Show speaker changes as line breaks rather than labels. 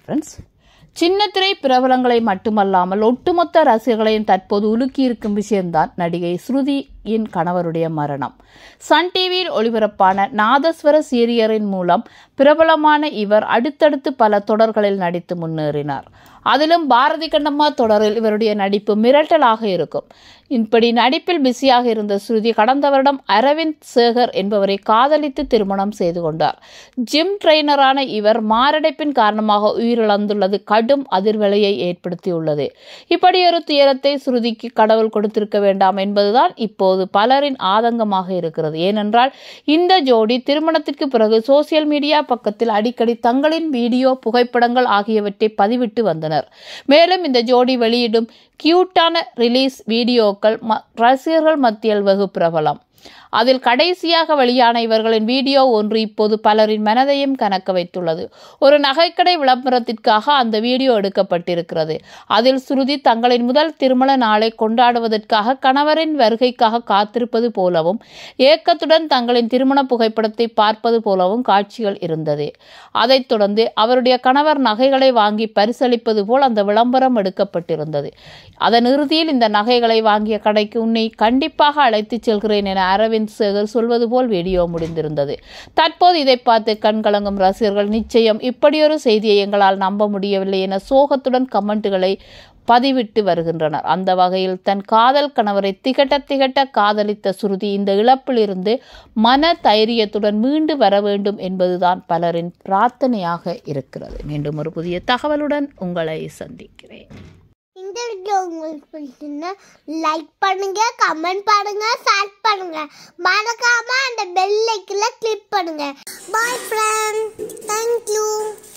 friends சின்னத்திரை பிரபலங்களை மட்டுமல்லாமல் ஒட்டுமொத்த ரசிகர்களையும் தற்போது உலுக்கியிருக்கும் விஷயம்தான் நடிகை ஸ்ருதியின் கணவருடைய மரணம் சன் டிவியில் ஒளிபரப்பான நாதஸ்வர சீரியரின் மூலம் பிரபலமான இவர் அடுத்தடுத்து பல தொடர்களில் நடித்து முன்னேறினார் அதிலும் பாரதி கண்ணம்மா தொடரில் இவருடைய நடிப்பு மிரட்டலாக இருக்கும் இப்படி நடிப்பில் பிஸியாக இருந்த ஸ்ருதி கடந்த வருடம் அரவிந்த் சேகர் என்பவரை காதலித்து திருமணம் செய்து கொண்டார் ஜிம் ட்ரெய்னரான இவர் மாரடைப்பின் காரணமாக உயிரிழந்துள்ளது கடும் அதிர்வலையை ஏற்படுத்தியுள்ளது இப்படி ஒரு துயரத்தை ஸ்ருதிக்கு கடவுள் கொடுத்திருக்க வேண்டாம் என்பதுதான் இப்போது பலரின் ஆதங்கமாக இருக்கிறது ஏனென்றால் இந்த ஜோடி திருமணத்திற்கு பிறகு சோசியல் மீடியா பக்கத்தில் அடிக்கடி தங்களின் வீடியோ புகைப்படங்கள் ஆகியவற்றை பதிவிட்டு வந்தனர் மேலும் இந்த ஜோடி வெளியிடும் கியூட்டான ரிலீஸ் வீடியோக்கள் ம- ரசிகர்கள் மத்தியில் வெகு பிரபலம் அதில் கடைசியாக வெளியான இவர்களின் வீடியோ ஒன்று இப்போது பலரின் மனதையும் கணக்க வைத்துள்ளது ஒரு நகைக்கடை விளம்பரத்திற்காக அந்த வீடியோ எடுக்கப்பட்டிருக்கிறது அதில் ஸ்ருதி தங்களின் முதல் திருமண நாளை கொண்டாடுவதற்காக கணவரின் வருகைக்காக காத்திருப்பது போலவும் ஏக்கத்துடன் தங்களின் திருமண புகைப்படத்தை பார்ப்பது போலவும் காட்சிகள் இருந்தது அதைத் தொடர்ந்து அவருடைய கணவர் நகைகளை வாங்கி பரிசளிப்பது போல் அந்த விளம்பரம் எடுக்கப்பட்டிருந்தது அதன் இறுதியில் இந்த நகைகளை வாங்கிய கடைக்கு உன்னை கண்டிப்பாக அழைத்துச் செல்கிறேன் என அரவிந்த் சேகர் சொல்வது போல் வீடியோ முடிந்திருந்தது தற்போது இதை பார்த்து கண்கலங்கும் ரசிகர்கள் நிச்சயம் இப்படியொரு செய்தியை எங்களால் நம்ப முடியவில்லை என சோகத்துடன் கமெண்ட்டுகளை பதிவிட்டு வருகின்றனர் அந்த வகையில் தன் காதல் கணவரை திகட்ட திகட்ட காதலித்த சுருதி இந்த இழப்பிலிருந்து மன தைரியத்துடன் மீண்டு வர வேண்டும் என்பதுதான் பலரின் பிரார்த்தனையாக இருக்கிறது மீண்டும் ஒரு புதிய தகவலுடன் உங்களை சந்திக்கிறேன்
இந்த வீடியோ உங்களுக்கு பிடிச்சிருந்தா லைக் பண்ணுங்க கமெண்ட் பண்ணுங்க ஷேர் பண்ணுங்க மறக்காம அந்த பெல் ஐக்கன்ல கிளிக் பண்ணுங்க பாய் ஃப்ரெண்ட் தேங்க்யூ